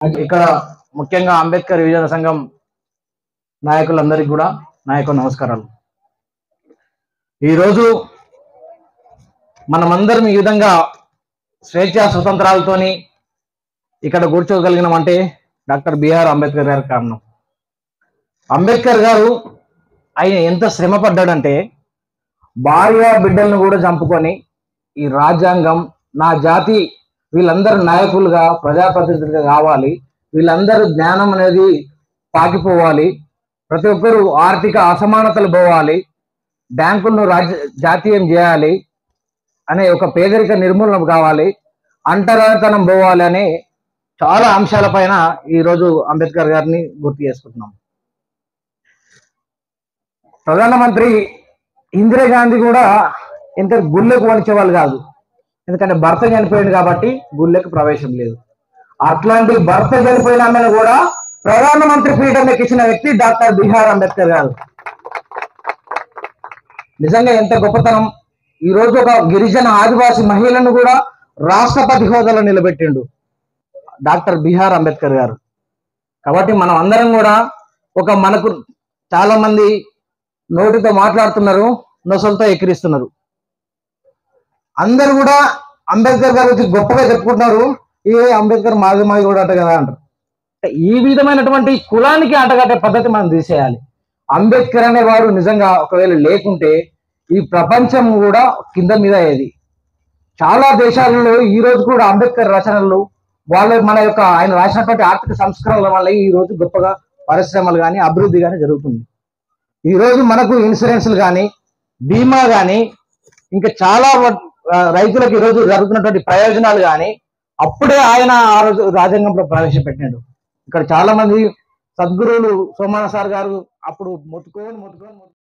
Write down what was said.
ఇక్కడ ముఖ్యంగా అంబేద్కర్ యువజన సంఘం నాయకులందరికీ కూడా నా యొక్క నమస్కారాలు ఈరోజు మనమందరం ఈ విధంగా స్వేచ్ఛ స్వతంత్రాలతోని ఇక్కడ కూర్చోగలిగినామంటే డాక్టర్ బిఆర్ అంబేద్కర్ గారి కారణం అంబేద్కర్ గారు ఆయన ఎంత శ్రమ పడ్డాడంటే భార్య బిడ్డలను కూడా చంపుకొని ఈ రాజ్యాంగం నా జాతి వీళ్ళందరూ నాయకులుగా ప్రజాప్రతినిధులుగా కావాలి వీళ్ళందరూ జ్ఞానం అనేది పాకిపోవాలి ప్రతి ఒక్కరూ ఆర్థిక అసమానతలు పోవాలి బ్యాంకులను రాజ్య జాతీయం చేయాలి అనే ఒక పేదరిక నిర్మూలన కావాలి అంటరానితనం పోవాలి అనే చాలా అంశాలపైన ఈరోజు అంబేద్కర్ గారిని గుర్తు చేసుకుంటున్నాం ప్రధానమంత్రి ఇందిరాగాంధీ కూడా ఇంత గుళ్ళకు వణిచే వాళ్ళు కాదు ఎందుకంటే భర్త చనిపోయింది కాబట్టి గుళ్ళకి ప్రవేశం లేదు అట్లాంటి భర్త చనిపోయిన ఆమెను కూడా ప్రధానమంత్రి పీఠం ఎక్కించిన వ్యక్తి డాక్టర్ బిహార్ అంబేద్కర్ గారు నిజంగా ఎంత గొప్పతనం ఈ రోజు ఒక గిరిజన ఆదివాసి మహిళను కూడా రాష్ట్రపతి హోదాలో నిలబెట్టిండు డాక్టర్ బిహార్ అంబేద్కర్ గారు కాబట్టి మనం అందరం కూడా ఒక మనకు చాలా మంది నోటితో మాట్లాడుతున్నారు నొసలతో ఎక్కిరిస్తున్నారు అందరు కూడా అంబేద్కర్ గారి గురించి గొప్పగా చెప్పుకుంటున్నారు ఏ అంబేద్కర్ మాది మాది కూడా అంట కదా అంటారు అంటే ఈ విధమైనటువంటి కులానికి అంటగట్టే పద్ధతి మనం తీసేయాలి అంబేద్కర్ అనేవాడు నిజంగా ఒకవేళ లేకుంటే ఈ ప్రపంచం కూడా కింద మీద అయ్యేది చాలా దేశాలలో ఈ రోజు కూడా అంబేద్కర్ రచనలు వాళ్ళ మన యొక్క ఆయన రాసినటువంటి ఆర్థిక సంస్కరణల వల్ల ఈ రోజు గొప్పగా పరిశ్రమలు కానీ అభివృద్ధి కానీ జరుగుతుంది ఈ రోజు మనకు ఇన్సూరెన్స్లు కానీ బీమా కానీ ఇంకా చాలా వ- ఆ, రైతులకు ఈ రోజు జరుగుతున్నటువంటి ప్రయోజనాలు కానీ అప్పుడే ఆయన ఆ రోజు రాజ్యాంగంలో ప్రవేశపెట్టాడు ఇక్కడ చాలా మంది సద్గురువులు సోమాన సార్ గారు అప్పుడు మొత్తుకొని మొత్తుకొని